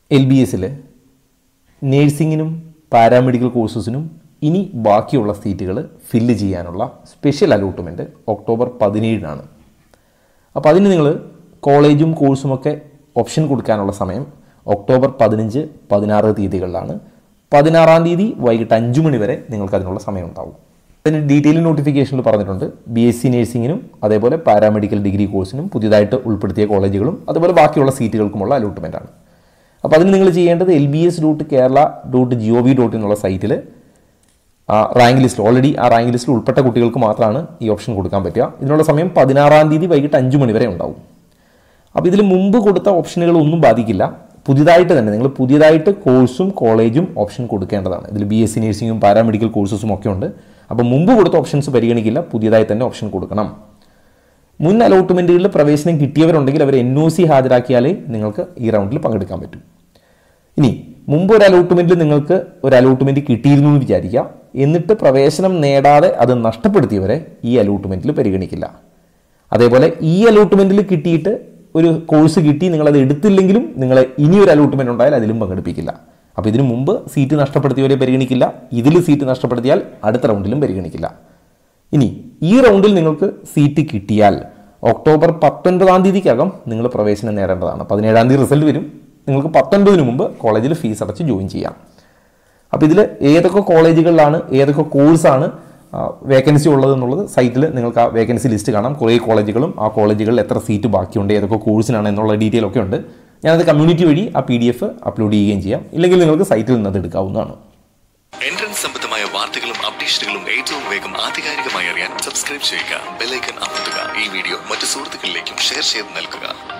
L B എസിൽ നേഴ്സിങ്ങിനും paramedical കോഴ്സസിനും ഇനി ബാക്കിയുള്ള സീറ്റുകൾ ഫില്ല് ചെയ്യാനുള്ള സ്പെഷ്യൽ അലോട്ട്മെൻറ്റ് ഒക്ടോബർ പതിനേഴിനാണ് അപ്പോൾ അതിന് നിങ്ങൾ കോളേജും കോഴ്സുമൊക്കെ ഓപ്ഷൻ കൊടുക്കാനുള്ള സമയം ഒക്ടോബർ പതിനഞ്ച് പതിനാറ് തീയതികളിലാണ് പതിനാറാം തീയതി വൈകിട്ട് അഞ്ച് മണി വരെ നിങ്ങൾക്ക് അതിനുള്ള സമയം ഉണ്ടാവും അതിന് ഡീറ്റെയിൽ നോട്ടിഫിക്കേഷനിൽ പറഞ്ഞിട്ടുണ്ട് ബി എസ് സി നേഴ്സിങ്ങിനും അതേപോലെ പാരാമെഡിക്കൽ ഡിഗ്രി കോഴ്സിനും പുതിയതായിട്ട് ഉൾപ്പെടുത്തിയ കോളേജുകളും അതുപോലെ ബാക്കിയുള്ള സീറ്റുകൾക്കുമുള്ള അലോട്ട്മെൻ്റ് ആണ് അപ്പോൾ അതിന് നിങ്ങൾ ചെയ്യേണ്ടത് L B S dot Kerala dot G O V dot എന്നുള്ള സൈറ്റിൽ ആ റാങ്ക് ലിസ്റ്റിൽ ഓൾറെഡി ആ റാങ്ക് ലിസ്റ്റിൽ ഉൾപ്പെട്ട കുട്ടികൾക്ക് മാത്രമാണ് ഈ ഓപ്ഷൻ കൊടുക്കാൻ പറ്റുക ഇതിനുള്ള സമയം പതിനാറാം തീയതി വൈകിട്ട് അഞ്ച് മണി വരെ ഉണ്ടാവും അപ്പോൾ ഇതിൽ മുമ്പ് കൊടുത്ത ഓപ്ഷനുകൾ ഒന്നും ബാധിക്കില്ല പുതിയതായിട്ട് തന്നെ നിങ്ങൾ പുതിയതായിട്ട് കോഴ്സും കോളേജും ഓപ്ഷൻ കൊടുക്കേണ്ടതാണ് ഇതിൽ ബി എസ് സി നഴ്സിംഗും പാരാമെഡിക്കൽ കോഴ്സസും ഒക്കെ ഉണ്ട് അപ്പോൾ മുമ്പ് കൊടുത്ത ഓപ്ഷൻസ് പരിഗണിക്കില്ല പുതിയതായി തന്നെ ഓപ്ഷൻ കൊടുക്കണം മുൻ അലോട്ട്മെൻറ്റുകളിൽ പ്രവേശനം കിട്ടിയവരുണ്ടെങ്കിൽ അവർ എൻ ഒ സി ഹാജരാക്കിയാലേ നിങ്ങൾക്ക് ഈ റൗണ്ടിൽ പങ്കെടുക്കാൻ പറ്റൂ ഇനി മുമ്പ് ഒരു അലോട്ട്മെന്റിൽ നിങ്ങൾക്ക് ഒരു അലോട്ട്മെന്റ് കിട്ടിയിരുന്നു എന്ന് വിചാരിക്കുക എന്നിട്ട് പ്രവേശനം നേടാതെ അത് നഷ്ടപ്പെടുത്തിയവരെ ഈ അലോട്ട്മെന്റിൽ പരിഗണിക്കില്ല അതേപോലെ ഈ അലോട്ട്മെന്റിൽ കിട്ടിയിട്ട് ഒരു കോഴ്സ് കിട്ടി നിങ്ങൾ അത് എടുത്തില്ലെങ്കിലും നിങ്ങളെ ഇനി ഒരു അലോട്ട്മെന്റ് ഉണ്ടായാൽ അതിലും പങ്കെടുപ്പിക്കില്ല അപ്പോൾ ഇതിനു മുമ്പ് സീറ്റ് നഷ്ടപ്പെടുത്തിയവരെ പരിഗണിക്കില്ല ഇതിൽ സീറ്റ് നഷ്ടപ്പെടുത്തിയാൽ അടുത്ത റൗണ്ടിലും പരിഗണിക്കില്ല ഇനി ഈ റൗണ്ടിൽ നിങ്ങൾക്ക് സീറ്റ് കിട്ടിയാൽ ഒക്ടോബർ പത്തൊൻപതാം തീയതിക്കകം നിങ്ങൾ പ്രവേശനം നേടേണ്ടതാണ് പതിനേഴാം തീയതി റിസൾട്ട് വരും നിങ്ങൾക്ക് പത്തൊൻപതിന് മുമ്പ് കോളേജിൽ ഫീസ് അടച്ച് ജോയിൻ ചെയ്യാം അപ്പോൾ ഇതിൽ ഏതൊക്കെ കോളേജുകളിലാണ് ഏതൊക്കെ കോഴ്സാണ് വേക്കൻസി ഉള്ളത് എന്നുള്ളത് സൈറ്റിൽ നിങ്ങൾക്ക് ആ വേക്കൻസി ലിസ്റ്റ് കാണാം കുറേ കോളേജുകളും ആ കോളേജുകളിൽ എത്ര സീറ്റ് ബാക്കിയുണ്ട് ഏതൊക്കെ കോഴ്സിനാണ് എന്നുള്ള ഡീറ്റെയിൽ ഒക്കെ ഉണ്ട് ഞാനത് കമ്മ്യൂണിറ്റി വഴി ആ പി ഡി എഫ് അപ്ലോഡ് ചെയ്യുകയും ചെയ്യാം ഇല്ലെങ്കിൽ നിങ്ങൾക്ക് സൈറ്റിൽ നിന്ന് അത് എടുക്കാവുന്നതാണ് എൻട്രൻസ് സംബന്ധമായ വാർത്തകളും അപ്ഡേഷനുകളും ഏറ്റവും വേഗം ആധികാരികമായി അറിയാൻ സബ്സ്ക്രൈബ് ചെയ്യുക ബെല്ലൈക്കൺ അമർത്തുക ഈ വീഡിയോ മറ്റു സുഹൃത്തുക്കളിലേക്കും ഷെയർ ചെയ്ത് നൽകുക